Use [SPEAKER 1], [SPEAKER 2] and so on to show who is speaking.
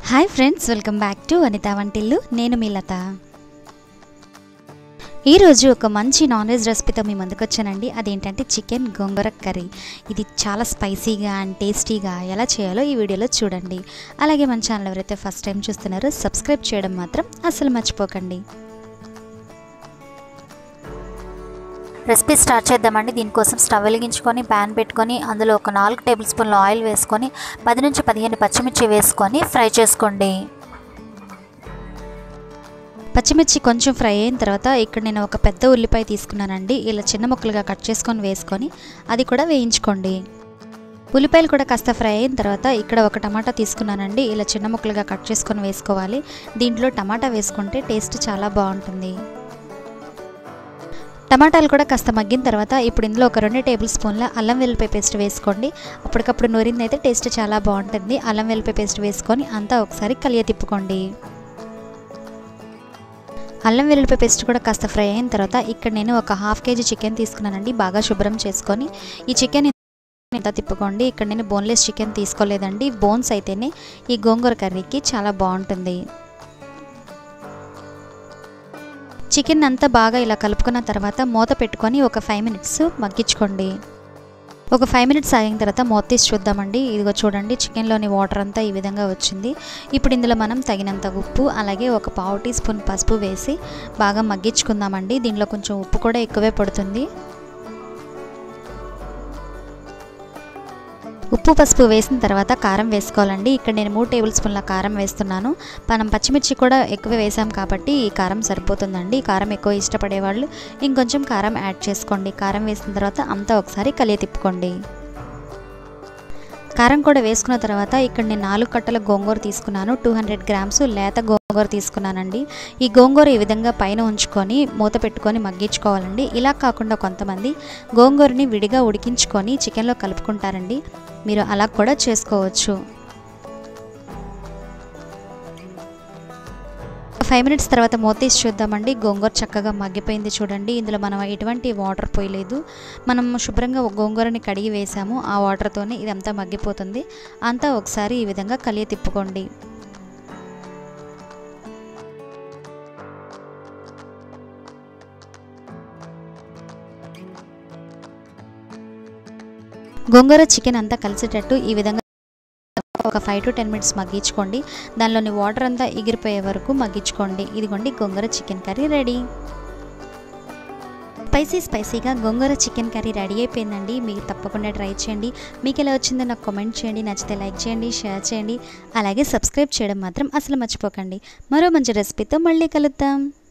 [SPEAKER 1] hi friends welcome back to Vanitha Vantillu నేను మీ లత ఈరోజు ఒక మంచి నాన్ వెజ్ రెసిపీతో మీ ముందుకు వచ్చానండి అదేంటంటే చికెన్ గోంగూర కర్రీ ఇది చాలా స్పైసీగా అండ్ టేస్టీగా ఎలా చేయాలో ఈ వీడియోలో చూడండి అలాగే మన ఛానల్ ఎవరైతే ఫస్ట్ టైం చూస్తున్నారో సబ్స్క్రైబ్ చేయడం మాత్రం అసలు మర్చిపోకండి
[SPEAKER 2] రెసిపీ స్టార్ట్ చేద్దామండి దీనికోసం స్టవ్ వెలిగించుకొని ప్యాన్ పెట్టుకొని అందులో ఒక నాలుగు టేబుల్ స్పూన్ల ఆయిల్ వేసుకొని పది నుంచి పదిహేను పచ్చిమిర్చి వేసుకొని ఫ్రై చేసుకోండి
[SPEAKER 1] పచ్చిమిర్చి కొంచెం ఫ్రై అయిన తర్వాత ఇక్కడ నేను ఒక పెద్ద ఉల్లిపాయ తీసుకున్నానండి ఇలా చిన్న ముక్కలుగా కట్ చేసుకొని వేసుకొని అది కూడా వేయించుకోండి ఉల్లిపాయలు కూడా కాస్త ఫ్రై అయిన తర్వాత ఇక్కడ ఒక టమాటా తీసుకున్నానండి ఇలా చిన్న ముక్కలుగా కట్ చేసుకొని వేసుకోవాలి దీంట్లో టమాటా వేసుకుంటే టేస్ట్ చాలా బాగుంటుంది టమాటాలు కూడా కాస్త మగ్గిన తర్వాత ఇప్పుడు ఇందులో ఒక రెండు టేబుల్ స్పూన్ల అల్లం వెల్లిపాయ పేస్ట్ వేసుకోండి అప్పటికప్పుడు నూరింది అయితే టేస్ట్ చాలా బాగుంటుంది అల్లం వెల్లిపాయ పేస్ట్ వేసుకొని అంతా ఒకసారి కలియ తిప్పుకోండి అల్లం వెల్లుల్లిపాయ పేస్ట్ కూడా కాస్త ఫ్రై అయిన తర్వాత ఇక్కడ నేను ఒక హాఫ్ కేజీ చికెన్ తీసుకున్నానండి బాగా శుభ్రం చేసుకొని ఈ చికెన్ ఇంత తిప్పుకోండి ఇక్కడ నేను బోన్లెస్ చికెన్ తీసుకోలేదండి బోన్స్ అయితేనే ఈ గోంగూర కర్రీకి చాలా బాగుంటుంది చికెన్ అంతా బాగా ఇలా కలుపుకున్న తర్వాత మూత పెట్టుకొని ఒక ఫైవ్ మినిట్స్ మగ్గించుకోండి ఒక ఫైవ్ మినిట్స్ ఆగిన తర్వాత మూత తీసి చూద్దామండి ఇదిగో చూడండి చికెన్లోని వాటర్ అంతా ఈ విధంగా వచ్చింది ఇప్పుడు ఇందులో మనం తగినంత ఉప్పు అలాగే ఒక పావు టీ స్పూన్ పసుపు వేసి బాగా మగ్గించుకుందామండి దీనిలో కొంచెం ఉప్పు కూడా ఎక్కువే పడుతుంది ఉప్పు పసుపు వేసిన తర్వాత కారం వేసుకోవాలండి ఇక్కడ నేను మూడు టేబుల్ స్పూన్ల కారం వేస్తున్నాను మనం పచ్చిమిర్చి కూడా ఎక్కువ వేసాం కాబట్టి ఈ కారం సరిపోతుందండి కారం ఎక్కువ ఇష్టపడే వాళ్ళు ఇంకొంచెం కారం యాడ్ చేసుకోండి కారం వేసిన తర్వాత అంతా ఒకసారి కలియ తిప్పుకోండి కారం కూడా వేసుకున్న తర్వాత ఇక్కడ నేను నాలుగు కట్టల గోంగూర తీసుకున్నాను టూ హండ్రెడ్ గ్రామ్స్ లేత గోంగూర తీసుకున్నానండి ఈ గోంగూర ఈ విధంగా పైన ఉంచుకొని మూత పెట్టుకొని మగ్గించుకోవాలండి ఇలా కాకుండా కొంతమంది గోంగూరని విడిగా ఉడికించుకొని చికెన్లో కలుపుకుంటారండి మీరు అలా కూడా చేసుకోవచ్చు ఫైవ్ మినిట్స్ తర్వాత మూత తీసి చూద్దామండి గోంగూర చక్కగా మగ్గిపోయింది చూడండి ఇందులో మనం ఎటువంటి వాటర్ పోయలేదు మనం శుభ్రంగా గోంగూరని కడిగి వేసాము ఆ వాటర్తోనే ఇదంతా మగ్గిపోతుంది అంతా ఒకసారి ఈ విధంగా కలియ తిప్పుకోండి గోంగూర చికెన్ అంతా కలిసేటట్టు ఈ విధంగా ఒక ఫైవ్ టు టెన్ మినిట్స్ మగ్గించుకోండి దానిలోని వాటర్ అంతా ఎగిరిపోయే వరకు మగ్గించుకోండి ఇదిగోండి gongura chicken curry ready spicy స్పైసీగా గోంగూర చికెన్ కర్రీ రెడీ అయిపోయిందండి మీరు తప్పకుండా ట్రై చేయండి మీకు ఎలా వచ్చిందో నాకు కామెంట్ చేయండి నచ్చితే లైక్ చేయండి షేర్ చేయండి అలాగే సబ్స్క్రైబ్ చేయడం మాత్రం అసలు మర్చిపోకండి మరో మంచి రెసిపీతో మళ్ళీ కలుద్దాం